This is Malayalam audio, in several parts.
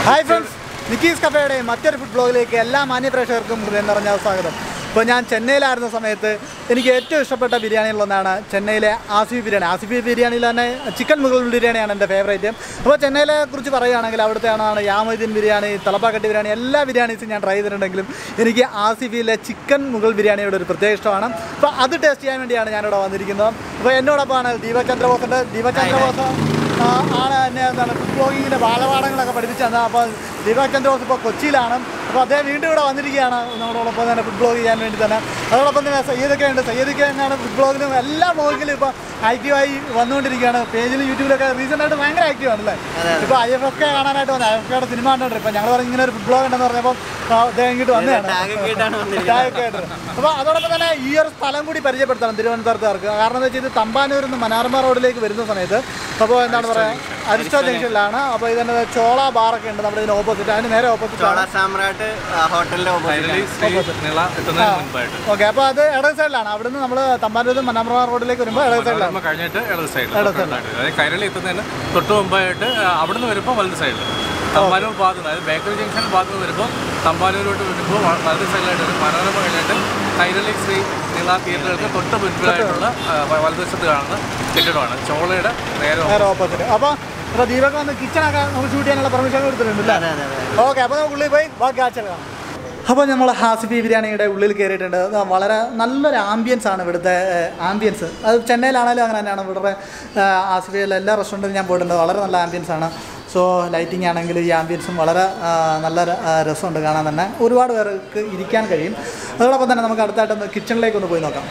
ഹായ് ഫ്രണ്ട്സ് നിക്കീസ് കഫേയുടെ മറ്റൊരു ഫുഡ് ബ്ലോഗിലേക്ക് എല്ലാ മാന്യപ്രേക്ഷകർക്കും ഹൃദയം നിറഞ്ഞ സ്വാഗതം ഇപ്പോൾ ഞാൻ ചെന്നൈയിലായിരുന്ന സമയത്ത് എനിക്ക് ഏറ്റവും ഇഷ്ടപ്പെട്ട ബിരിയാണികളിലൊന്നാണ് ചെന്നൈയിലെ ആസിഫി ബിരിയാണി ആസിഫി ബിരിയാണിയിൽ തന്നെ ചിക്കൻ മുഗൾ ബിരിയാണിയാണ് എൻ്റെ ഫേവറേറ്റ് അപ്പോൾ ചെന്നൈയിലെ കുറിച്ച് പറയുകയാണെങ്കിൽ അവിടുത്തെ ആണ് യാമുദ്ദീൻ ബിരിയാണി തലപ്പാക്കട്ടി ബിരിയാണി എല്ലാ ബിരിയാണീസും ഞാൻ ട്രൈ ചെയ്തിട്ടുണ്ടെങ്കിലും എനിക്ക് ആസിഫിയിലെ ചിക്കൻ മുഗൾ ബിരിയാണിയുടെ ഒരു പ്രത്യേക ഇഷ്ടമാണ് അപ്പോൾ അത് ടേസ്റ്റ് ചെയ്യാൻ വേണ്ടിയാണ് ഞാനിവിടെ വന്നിരിക്കുന്നത് അപ്പോൾ എന്നോടൊപ്പമാണ് ദീപക് ചന്ദ്രബോസിൻ്റെ ദീപക് ചന്ദ്രബോസ് ആ, ആണ് എന്നെ എന്താണ് ഫുഡ് ബ്ലോഗിങ്ങിൻ്റെ ബാലപാഠങ്ങളൊക്കെ പഠിപ്പിച്ചു തന്നത് അപ്പോൾ ദീപക് ചന്ദ്രബോസ് ഇപ്പോൾ കൊച്ചിയിലാണ് അപ്പോൾ അദ്ദേഹം വീണ്ടും ഇവിടെ വന്നിരിക്കുകയാണ് നമ്മളോടൊപ്പം തന്നെ ഫുഡ് ബ്ലോഗ് ചെയ്യാൻ വേണ്ടി തന്നെ അതോടൊപ്പം തന്നെ സയ്യദൊക്കെ ഉണ്ട് സയ്യദൊക്കെ എന്നാണ് ഫുഡ് ബ്ലോഗിലും എല്ലാ ബ്ലോഗിലും ഇപ്പോൾ ആക്റ്റീവായി വന്നുകൊണ്ടിരിക്കുകയാണ് പേജിലും യൂട്യൂബിലൊക്കെ റീസെൻ്റ് ആയിട്ട് ഭയങ്കര ആക്റ്റീവ് ആണല്ലേ ഇപ്പോൾ ഐ എഫ് എഫ് കെ കാണാനായിട്ട് വന്നത് ഐ എഫ് കെയുടെ സിനിമ കണ്ടോണ്ട് ഇപ്പോൾ ഞങ്ങൾ പറഞ്ഞ ഇങ്ങനെ ഒരു ഫുഡ് ബ്ലോഗ് ഉണ്ടെന്ന് പറഞ്ഞപ്പോൾ ആ, അദ്ദേഹം ഇങ്ങോട്ട് വന്നതാണ് ടാഗൊക്കെ ഇട്ടാണ് വന്നിരിക്കുന്നത്. ടാഗൊക്കെ ആയിട്ട്. അപ്പോൾ അതോടൊപ്പം തന്നെ ഈ ഒരു സ്ഥലം കൂടി പരിചയപ്പെടുത്തണം തിരുവനന്തപുരത്തുകാർക്ക് കാരണം എന്താ വെച്ചാൽ ഇത് തമ്പാനൂരിൽ നിന്ന് മനോരമ റോഡിലേക്ക് വരുന്ന സമയത്ത് അപ്പോൾ എന്താണ് പറയുക അരിസ്റ്റോ ജംഗ്ഷനിലാണ് അപ്പോൾ ഇതിൻ്റെ ചോള ബാറൊക്കെ ഉണ്ട് നമ്മുടെ ഇതിന് ഓപ്പോസിറ്റ് അതിന് നേരെ ഓപ്പോസിറ്റ് ചോള സാമ്രാട്ട് ഹോട്ടലിന്റെ ഫൈനലി ഓപ്പോസിറ്റ് ശ്രീ നിള എത്തുന്നതിന് മുൻപായിട്ട് ഓക്കെ അപ്പോൾ അത് ഇടത് സൈഡിലാണ് അവിടുന്ന് നമ്മൾ തമ്പാനൂരിൽ നിന്ന് മനോരമ റോഡിലേക്ക് വരുമ്പോൾ ഇടത് സൈഡിലാണ് മനോരമ കഴിഞ്ഞിട്ട് ഇടത് സൈഡിൽ അതായത് കൈരളി എത്തുന്നതിന് തൊട്ട് മുമ്പായിട്ട് ആ, അവിടുന്ന് വരുമ്പോൾ വലത് സൈഡിൽ തമ്പാനൂർ ഭാഗത്ത് നിന്ന് അതായത് ബേക്കറി ജംഗ്ഷൻ ഭാഗത്ത് നിന്ന് വരുമ്പോൾ തമ്പാനൂരോട്ട് വരുമ്പോൾ വ- വലത് സൈഡിലായിട്ട് വരും മനോരമ കഴിഞ്ഞിട്ട് കൈരളി ശ്രീ നിള തിയേറ്ററുകൾക്ക് തൊട്ട് മുൻപിലായിട്ടുള്ള ആ, വ- വലതുവശത്ത് കാണുന്ന കെട്ടിടമാണ് ചോളയുടെ നേരെ നേരെ ഓപ്പോസിറ്റ് അപ്പോൾ ഇപ്പോൾ ദീപക് വന്ന് കിച്ചണൊക്കെ നമുക്ക് ഷൂട്ട് ചെയ്യാനുള്ള പെർമിഷൻ കൊടുത്തിട്ടുണ്ട് അതെ അതെ അതെ ഓക്കെ അപ്പോൾ നമുക്ക് ഉള്ളിൽ പോയി ബാക്കി കാഴ്ച കാണാം അപ്പോൾ നമ്മൾ ഹാസിഫി ബിരിയാണിയുടെ ഉള്ളിൽ കയറിയിട്ടുണ്ട് അത് വളരെ നല്ലൊരു ആംബിയൻസ് ആണ് ഇവിടുത്തെ ആംബിയൻസ് അത് ചെന്നൈയിലാണെങ്കിലും അങ്ങനെ തന്നെയാണ് ഇവിടെ ഹാസിഫിയിലെ എല്ലാ റെസ്റ്റോറൻറ്റിലും ഞാൻ പോയിട്ടുണ്ട് വളരെ നല്ല ആംബിയൻസ് ആണ് സോ ലൈറ്റിംഗ് ആണെങ്കിലും ഈ ആംബിയൻസും വളരെ ആ, നല്ല ര- ആ, രസമുണ്ട് കാണാൻ തന്നെ ഒരുപാട് പേർക്ക് ഇരിക്കാൻ കഴിയും അതോടൊപ്പം തന്നെ നമുക്ക് അടുത്തായിട്ടൊന്ന് കിച്ചണിലേക്ക് ഒന്ന് പോയി നോക്കാം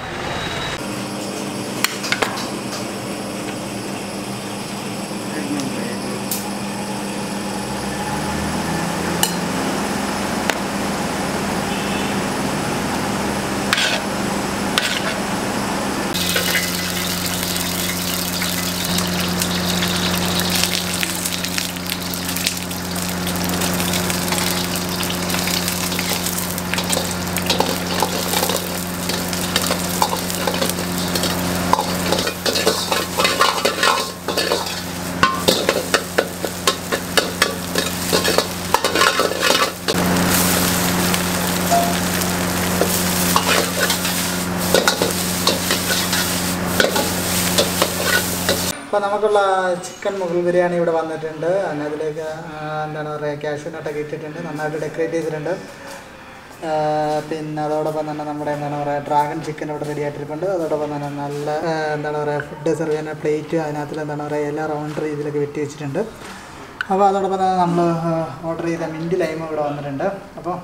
അപ്പോൾ നമുക്കുള്ള ചിക്കൻ മുഗൾ ബിരിയാണി ഇവിടെ വന്നിട്ടുണ്ട് അങ്ങനെ അതിലേക്ക് ആ, എന്താണ് പറയുക കാഷ്യൂ നട്ടൊക്കെ ഇട്ടിട്ടുണ്ട് നന്നായിട്ട് ഡെക്കറേറ്റ് ചെയ്തിട്ടുണ്ട് ആ, പിന്നെ അതോടൊപ്പം തന്നെ നമ്മുടെ എന്താണ് പറയുക ഡ്രാഗൺ ചിക്കൻ ഇവിടെ റെഡി ആയിട്ടിരിപ്പുണ്ട് അതോടൊപ്പം തന്നെ നല്ല ആ, എന്താണ് പറയുക ഫുഡ് സെർവ് ചെയ്യുന്ന പ്ലേറ്റ് അതിനകത്തിൽ എന്താണ് പറയുക എല്ലാ റൗണ്ട് രീതിയിലൊക്കെ വെട്ടി വെച്ചിട്ടുണ്ട് അപ്പോൾ അതോടൊപ്പം തന്നെ നമ്മൾ ഓർഡർ ചെയ്ത മിൻറ്റ് ലൈമും ഇവിടെ വന്നിട്ടുണ്ട് അപ്പോൾ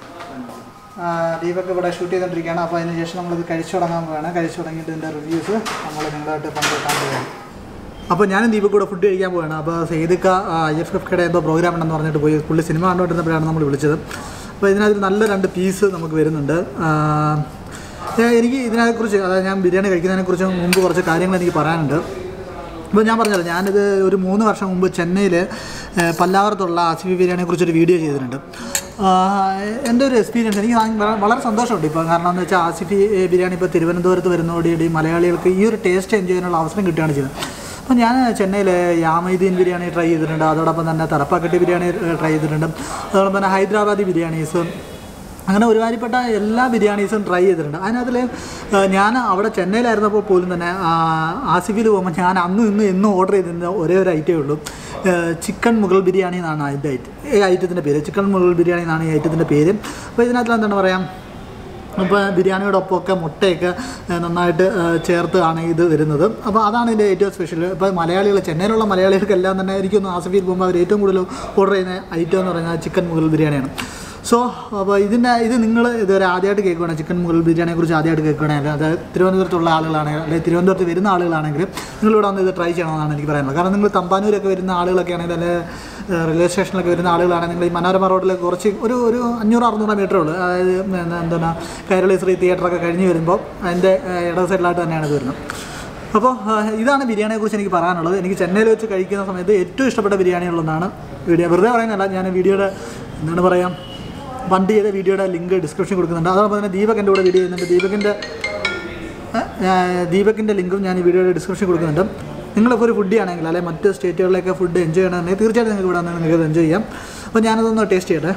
ആ, ദീപക് ഇവിടെ ഷൂട്ട് ചെയ്തുകൊണ്ടിരിക്കുകയാണ് അപ്പോൾ അതിന് ശേഷം നമ്മളിത് കഴിച്ചു തുടങ്ങാൻ പോവുകയാണ് കഴിച്ചു തുടങ്ങിയിട്ട് ഇതിൻ്റെ റിവ്യൂസ് നമ്മൾ നിങ്ങളായിട്ട് പങ്കുവെക്കാൻ പോവുകയാണ് അപ്പോൾ ഞാനും ദീപക് കൂടെ ഫുഡ് കഴിക്കാൻ പോവുകയാണ് അപ്പോൾ സെയ്ദിക്ക ഐ എഫ് എഫ് കയുടെ എന്തോ പ്രോഗ്രാം ഉണ്ടെന്ന് പറഞ്ഞിട്ട് പോയി പുള്ളി സിനിമ കണ്ടുകൊണ്ടിരുന്നപ്പോഴാണ് നമ്മൾ വിളിച്ചത് അപ്പോൾ ഇതിനകത്ത് നല്ല രണ്ട് പീസ് നമുക്ക് വരുന്നുണ്ട് ആ, ഞാൻ- എനിക്ക് ഇതിനെക്കുറിച്ച് അതായത് ഞാൻ ബിരിയാണി കഴിക്കുന്നതിനെക്കുറിച്ച് മുമ്പ് കുറച്ച് കാര്യങ്ങൾ എനിക്ക് പറയാനുണ്ട് ഇപ്പോൾ ഞാൻ പറഞ്ഞല്ലോ ഞാനിത് ഒരു മൂന്ന് വർഷം മുമ്പ് ചെന്നൈയിൽ പല്ലാവരത്തുള്ള ആസിഫി ബിരിയാണിയെ കുറിച്ചൊരു വീഡിയോ ചെയ്തിട്ടുണ്ട് ആഹ് എൻ്റെ ഒരു എക്സ്പീരിയൻസ് എനിക്ക് ഭയ- വളരെ സന്തോഷമുണ്ട് ഇപ്പോൾ കാരണം എന്ന് വെച്ചാൽ ആസിഫി ഏഹ്, ബിരിയാണി ഇപ്പോൾ തിരുവനന്തപുരത്ത് വരുന്നതോടുകൂടി മലയാളികൾക്ക് ഈ ഒരു ടേസ്റ്റ് എൻജോയ് ചെയ്യാനുള്ള അവസരം കിട്ടുകയാണ് ചെയ്തത് അപ്പോൾ ഞാൻ ചെന്നൈയിൽ യാമൈദീൻ ബിരിയാണി ട്രൈ ചെയ്തിട്ടുണ്ട് അതോടൊപ്പം തന്നെ തറപ്പാക്കട്ടി ബിരിയാണി ട്രൈ ചെയ്തിട്ടുണ്ട് അതോടൊപ്പം തന്നെ ഹൈദരാബാദി ബിരിയാണീസ് അങ്ങനെ ഒരുമാതിരിപ്പെട്ട എല്ലാ ബിരിയാണീസും ട്രൈ ചെയ്തിട്ടുണ്ട് അതിനകത്തിൽ ഞാൻ അവിടെ ചെന്നൈയിലായിരുന്നപ്പോൾ പോലും തന്നെ ആസിഫിൽ പോകുമ്പോൾ ഞാൻ അന്നും ഇന്നും എന്നും ഓർഡർ ചെയ്തിരുന്ന ഒരേ ഒരു ഐറ്റമേ ഉള്ളൂ ചിക്കൻ മുഗൾ ബിരിയാണി എന്നാണ് അതിൻ്റെ ഐറ്റം ഈ ഐറ്റത്തിൻ്റെ പേര് ചിക്കൻ മുഗൾ ബിരിയാണി എന്നാണ് ഈ ഐറ്റത്തിൻ്റെ പേര് അപ്പോൾ ഇതിനകത്ത് എന്താണ് പറയുക അപ്പോൾ ബിരിയാണിയുടെ ഒപ്പമൊക്കെ മുട്ടയൊക്കെ ഏഹ്, നന്നായിട്ട് ഏഹ്, ചേർത്ത് ആണ് ഇത് വരുന്നത് അപ്പോൾ അതാണ് ഇതിൻ്റെ ഏറ്റവും സ്പെഷ്യൽ ഇപ്പോൾ മലയാളികൾ ചെന്നൈയിലുള്ള മലയാളികൾക്കെല്ലാം തന്നെ എനിക്കൊന്ന് ആസഫിയിൽ പോകുമ്പോൾ അവർ ഏറ്റവും കൂടുതൽ ഓർഡർ ചെയ്യുന്ന ഐറ്റം എന്ന് പറയുന്നത് ചിക്കൻ മുഗൾ ബിരിയാണിയാണ് സോ അപ്പോൾ ഇതിൻ്റെ ഇത് നിങ്ങൾ ഇതുവരെ ആദ്യമായിട്ട് കേൾക്കുകയാണ് ചിക്കൻ മുഗൾ ബിരിയാണിയെ കുറിച്ച് ആദ്യമായിട്ട് കേൾക്കുകയാണെങ്കിൽ അത് തിരുവനന്തപുരത്തുള്ള ആളുകളാണെങ്കിൽ അല്ലെങ്കിൽ തിരുവനന്തപുരത്ത് വരുന്ന ആളുകളാണെങ്കിൽ നിങ്ങളിവിടെ വന്ന് ഇത് ട്രൈ ചെയ്യണമെന്നാണ് എനിക്ക് പറയാനുള്ളത് കാരണം നിങ്ങൾ തമ്പാനൂരൊക്കെ വരുന്ന ആളുകളൊക്കെ ആണെങ്കിൽ അല്ലെങ്കിൽ റെയിൽവേ സ്റ്റേഷനിലൊക്കെ വരുന്ന ആളുകളാണെങ്കിൽ നിങ്ങൾ ഈ മനോരമ റോഡിൽ കുറച്ച് ഒരു ഒരു അഞ്ഞൂറ് അറുന്നൂറ് മീറ്റർ ഉള്ളൂ അതായത് എന്താ- എന്താണ് കൈരളി ശ്രീ തിയേറ്ററൊക്കെ കഴിഞ്ഞ് വരുമ്പോൾ അതിൻ്റെ ഏഹ്, ഇടത് സൈഡിലായിട്ട് തന്നെയാണ് ഇത് വരുന്നത് അപ്പോൾ ഏഹ്, ഇതാണ് ബിരിയാണിയെക്കുറിച്ച് എനിക്ക് പറയാനുള്ളത് എനിക്ക് ചെന്നൈയിൽ വെച്ച് കഴിക്കുന്ന സമയത്ത് ഏറ്റവും ഇഷ്ടപ്പെട്ട ബിരിയാണികളൊന്നാണ് വീഡിയോ വെറുതെ പറയുന്നതല്ല ഞാൻ വീഡിയോയുടെ എന്താണ് പറയുക പണ്ട് ചെയ്ത വീഡിയോയുടെ ലിങ്ക് ഡിസ്ക്രിപ്ഷൻ കൊടുക്കുന്നുണ്ട് അതോടൊപ്പം തന്നെ ദീപക് എൻ്റെ കൂടെ വീഡിയോ ചെയ്യുന്നുണ്ട് ദീപകിൻ്റെ ദീപകിൻ്റെ ലിങ്കും ഞാൻ ഈ വീഡിയോയുടെ ഡിസ്ക്രിപ്ഷൻ കൊടുക്കുന്നുണ്ട് നിങ്ങളിപ്പോൾ ഒരു ഫുഡി ആണെങ്കിൽ അല്ലെങ്കിൽ മറ്റ് സ്റ്റേറ്റുകളിലൊക്കെ ഫുഡ് എൻജോയ് ചെയ്യണമെങ്കിൽ തീർച്ചയായിട്ടും നിങ്ങൾക്ക് ഇവിടെ വന്നാൽ നിങ്ങൾക്ക് എൻജോയ് ചെയ്യാം അപ്പോൾ ഞാനതൊന്ന് ടേസ്റ്റ് ചെയ്യട്ടെ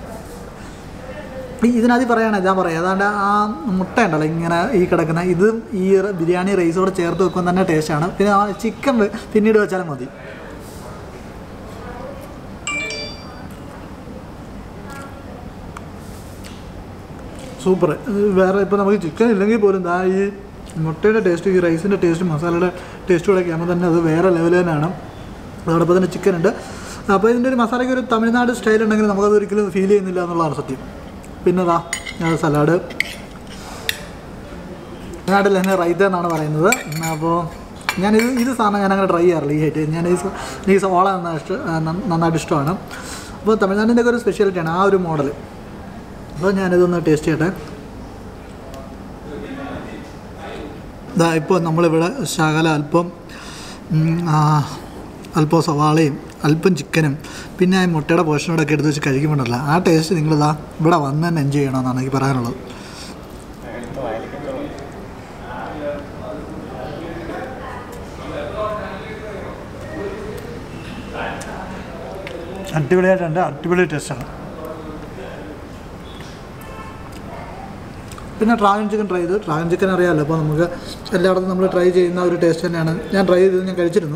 ഈ ഇതിനകത്ത് പറയുകയാണ് ഞാൻ പറയാം അതാണ്ട് ആ മുട്ട ഉണ്ടല്ലോ ഇങ്ങനെ ഈ കിടക്കുന്ന ഇത് ഈ റ- ബിരിയാണി റൈസോട് ചേർത്ത് വെക്കുമ്പോൾ തന്നെ ടേസ്റ്റാണ് പിന്നെ ആ ചിക്കൻ പിന്നീട് വെച്ചാലും മതി സൂപ്പർ വേറെ ഇപ്പോൾ നമുക്ക് ചിക്കൻ ഇല്ലെങ്കിൽ പോലും ദാ ഈ മുട്ടയുടെ ടേസ്റ്റ് ഈ റൈസിൻ്റെ ടേസ്റ്റ് മസാലയുടെ ടേസ്റ്റ് കൂടെ ആകുമ്പോൾ തന്നെ അത് വേറെ ലെവൽ തന്നെയാണ് അതോടൊപ്പം തന്നെ ചിക്കൻ ഉണ്ട് അപ്പോൾ ഇതിൻ്റെ ഒരു മസാലയ്ക്ക് ഒരു തമിഴ്നാട് സ്റ്റൈൽ ഉണ്ടെങ്കിൽ നമുക്കത് ഒരിക്കലും ഫീൽ ചെയ്യുന്നില്ല എന്നുള്ളതാണ് സത്യം പിന്നെ ദാ സലാഡ് നാട്ടിൽ തന്നെ റൈത്ത എന്നാണ് പറയുന്നത് അപ്പോൾ ഞാനിത് ഇത് സാധനം ഞാൻ അങ്ങനെ ട്രൈ ചെയ്യാറില്ല ഈ ഹൈറ്റ് ഞാൻ ഈ സ- ഈ സവാള നന്നായി ഇഷ്ട നന്ന- നന്നായിട്ട് ഇഷ്ടമാണ് അപ്പോൾ തമിഴ്നാടിൻ്റെ ഒക്കെ ഒരു സ്പെഷ്യാലിറ്റിയാണ് ആ ഒരു മോഡൽ അപ്പോൾ ഞാനിതൊന്ന് ടേസ്റ്റ് ചെയ്യട്ടെ ഇതാ ഇപ്പോൾ നമ്മളിവിടെ ശകല അല്പം ഉം, ആ, അല്പം സവാളയും അല്പം ചിക്കനും പിന്നെ ആ മുട്ടയുടെ പോർഷനോടെ ഒക്കെ എടുത്ത് വെച്ച് കഴിക്കുമ്പോഴല്ല ആ ടേസ്റ്റ് നിങ്ങളിതാ ഇവിടെ വന്ന് തന്നെ എൻജോയ് ചെയ്യണമെന്നാണ് എനിക്ക് പറയാനുള്ളത് അടിപൊളിയായിട്ടുണ്ട് അടിപൊളി ടേസ്റ്റാണ് പിന്നെ ഡ്രാഗൺ ചിക്കൻ ട്രൈ ചെയ്തു ഡ്രാഗൺ ചിക്കൻ അറിയാമല്ലോ അപ്പോൾ നമുക്ക് എല്ലായിടത്തും നമ്മൾ ട്രൈ ചെയ്യുന്ന ഒരു ടേസ്റ്റ് തന്നെയാണ് ഞാൻ ട്രൈ ചെയ്തത് ഞാൻ കഴിച്ചിരുന്നു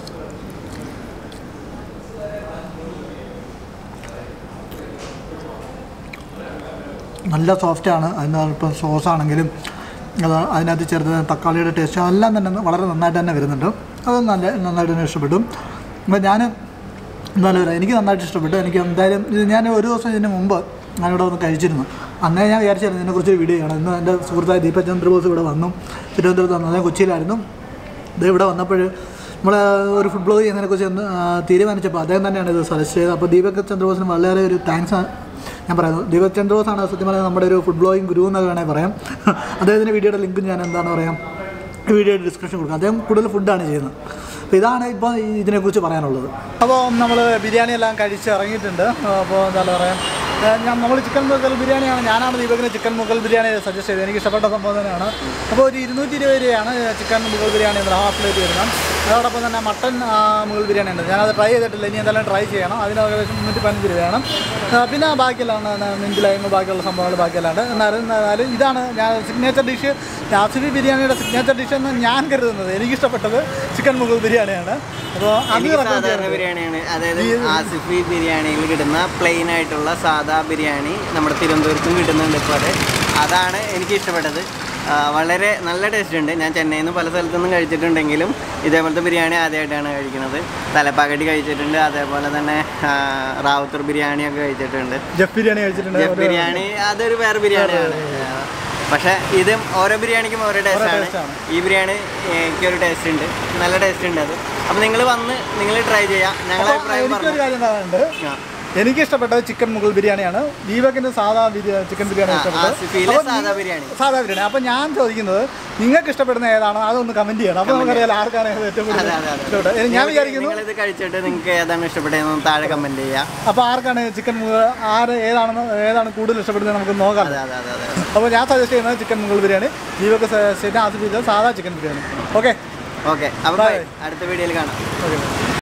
നല്ല സോഫ്റ്റാണ് അതിന് ഇപ്പം സോസ് ആണെങ്കിലും അത് അതിനകത്ത് ചേർത്ത് തക്കാളിയുടെ ടേസ്റ്റ് എല്ലാം തന്നെ വളരെ നന്നായിട്ട് തന്നെ വരുന്നുണ്ട് അത് നല്ല നന്നായിട്ട് തന്നെ ഇഷ്ടപ്പെട്ടു അപ്പോൾ ഞാൻ എന്തായാലും പറയാം എനിക്ക് നന്നായിട്ട് ഇഷ്ടപ്പെട്ടു എനിക്ക് എന്തായാലും ഇത് ഞാൻ ഒരു ദിവസം ഇതിന് മുമ്പ് ഞാനിവിടെ വന്ന് കഴിച്ചിരുന്നു അന്നേ ഞാൻ വിചാരിച്ചായിരുന്നു ഇതിനെക്കുറിച്ച് വീഡിയോ ചെയ്യണം ഇന്ന് എൻ്റെ സുഹൃത്തായ ദീപക് ചന്ദ്രബോസ് ഇവിടെ വന്നു തിരുവനന്തപുരത്ത് വന്നു ഞാൻ കൊച്ചിയിലായിരുന്നു ഇത് ഇവിടെ വന്നപ്പോൾ നമ്മൾ ഒരു ഫുഡ് ബ്ലോഗ് ചെയ്യുന്നതിനെക്കുറിച്ച് ഒന്ന് ആ, തീരുമാനിച്ചപ്പോൾ അദ്ദേഹം തന്നെയാണ് ഇത് സജസ്റ്റ് ചെയ്തത് അപ്പോൾ ദീപക് ചന്ദ്രബോസിന് വളരെ ഒരു താങ്ക്സ് ഞാൻ പറയുന്നത് ദീപക് ചന്ദ്രബോസാണ് സത്യം പറഞ്ഞാൽ നമ്മുടെ ഒരു ഫുഡ് ബ്ലോഗിങ് ഗുരു എന്നൊക്കെ വേണമെങ്കിൽ പറയാം അദ്ദേഹത്തിൻ്റെ വീഡിയോയുടെ ലിങ്ക് ഞാൻ എന്താണ് പറയാം ഈ വീഡിയോയുടെ ഡിസ്ക്രിപ്ഷൻ കൊടുക്കാം അദ്ദേഹം കൂടുതൽ ഫുഡാണ് ചെയ്യുന്നത് അപ്പോൾ ഇതാണ് ഇപ്പോൾ ഇതിനെക്കുറിച്ച് പറയാനുള്ളത് അപ്പോൾ നമ്മൾ ബിരിയാണി എല്ലാം കഴിച്ച് ഇറങ്ങിയിട്ടുണ്ട് അപ്പോൾ എന്താ പറയുക ഞാൻ നമ്മൾ ചിക്കൻ മുഗൽ ബിരിയാണിയാണ് ഞാനാണ് ദീപകിന് ചിക്കൻ മുഗൽ ബിരിയാണി സജസ്റ്റ് ചെയ്തത് എനിക്ക് ഇഷ്ടപ്പെട്ട സംഭവം തന്നെയാണ് അപ്പോൾ ഒരു ഇരുന്നൂറ്റി ഇരുപത് രൂപയാണ് ചിക്കൻ മുഗൾ ബിരിയാണി എന്ന ഹാഫ് പ്ലേറ്റ് വരുന്നത് അതോടൊപ്പം തന്നെ മട്ടൻ ആ, മുഗൾ ബിരിയാണി ഉണ്ട് ഞാനത് ട്രൈ ചെയ്തിട്ടില്ല ഇനി എന്തായാലും ട്രൈ ചെയ്യണം അതിന് ഏകദേശം മുന്നൂറ്റി പതിനഞ്ച് രൂപയാണ് ആ, പിന്നെ ബാക്കിയെല്ലാം മിൻറ്റിലായ്മ ബാക്കിയുള്ള സംഭവങ്ങൾ ബാക്കിയെല്ലാം ഉണ്ട് എന്നാലും എന്നാലും ഇതാണ് ഞാൻ സിഗ്നേച്ചർ ഡിഷ് ആസിഫി ബിരിയാണിയുടെ സിഗ്നേച്ചർ ഡിഷ് എന്ന് ഞാൻ കരുതുന്നത് എനിക്കിഷ്ടപ്പെട്ടത് ചിക്കൻ മുഗൾ ബിരിയാണിയാണ് അപ്പോൾ അത് എനിക്ക് recommend സാധാരണ ചെയ്യുന്നത്. ബിരിയാണിയാണ് അതായത് ആസിഫി ബിരിയാണിയിൽ കിട്ടുന്ന പ്ലെയിൻ ആയിട്ടുള്ള സാദാ ബിരിയാണി നമ്മുടെ തിരുവനന്തപുരത്തും കിട്ടുന്നുണ്ട് ഇപ്പോൾ അത് അതാണ് എനിക്ക് ഇഷ്ടപ്പെട്ടത് ആ, വളരെ നല്ല ടേസ്റ്റ് ഉണ്ട് ഞാൻ ചെന്നൈയിൽ നിന്ന് പല സ്ഥലത്തുനിന്നും കഴിച്ചിട്ടുണ്ടെങ്കിലും ഇതേപോലത്തെ ബിരിയാണി ആദ്യമായിട്ടാണ് കഴിക്കുന്നത് തലപ്പാക്കട്ടി കഴിച്ചിട്ടുണ്ട് അതേപോലെ തന്നെ ആ, റാവുത്തർ ബിരിയാണിയൊക്കെ കഴിച്ചിട്ടുണ്ട് ജഫ് ബിരിയാണി കഴിച്ചിട്ടുണ്ട് ജെഫ് ബിരിയാണി അതൊരു വേറെ ബിരിയാണിയാണ് പക്ഷെ ഇത് ഓരോ ബിരിയാണിക്കും ഓരോ ടേസ്റ്റ് ആണ് taste ആണ്. ഈ ബിരിയാണി എനിക്കൊരു ടേസ്റ്റ് ഉണ്ട് നല്ല ടേസ്റ്റ് ഉണ്ട് അത് അപ്പൊ നിങ്ങൾ വന്ന് നിങ്ങൾ ട്രൈ ചെയ്യാം ഞങ്ങളെ അപ്പോൾ അഭിപ്രായം എനിക്കൊരു പറഞ്ഞു കാര്യം പറയാനുണ്ട് ആ. എനിക്ക് ഇഷ്ടപ്പെട്ടത് ചിക്കൻ മുഗൾ ബിരിയാണിയാണ് ദീപകിന് സാധാ ബിരിയാണി ചിക്കൻ ബിരിയാണി ആ, ഇഷ്ടപ്പെട്ടത് ആസിഫിയിലെ അപ്പോൾ സാധാ നി- ബിരിയാണി. സാധാ ബിരിയാണി അപ്പോൾ ഞാൻ ചോദിക്കുന്നത് നിങ്ങൾക്ക് ഇഷ്ടപ്പെടുന്ന ഏതാണോ അതൊന്ന് കമന്റ് ചെയ്യണം അപ്പോൾ നമുക്കറിയാം ആർക്കാണ് ഇത് ഏറ്റവും കൂടുതൽ അതെ, അതെ, അതെ. ഇഷ്ടപ്പെട്ടത് ഞാൻ നിങ്ങൾ- വിചാരിക്കുന്നു നിങ്ങളിത് കഴിച്ചിട്ട് നിങ്ങൾക്ക് ഏതാണ് ഇഷ്ടപ്പെട്ടതെന്ന് താഴെ കമന്റ് ചെയ്യാം അപ്പോൾ ആർക്കാണ് ചിക്കൻ മുഗൾ ആര് ഏതാണെന്ന് ഏതാണ് കൂടുതൽ ഇഷ്ടപ്പെടുന്നത് നമുക്ക് നോക്കാം അതെ അതെ അതെ അതെ അപ്പോൾ ഞാൻ സജസ്റ്റ് ചെയ്യുന്നത് ചിക്കൻ മുഗൾ ബിരിയാണി ദീപക് സജസ്റ്റ് ചെയ്യുന്ന ആസിഫ് സാധാ ചിക്കൻ ബിരിയാണി ഓക്കെ ഓക്കെ അപ്പൊ Bye. bye. അടുത്ത വീഡിയോയിൽ കാണാം ഓക്കെ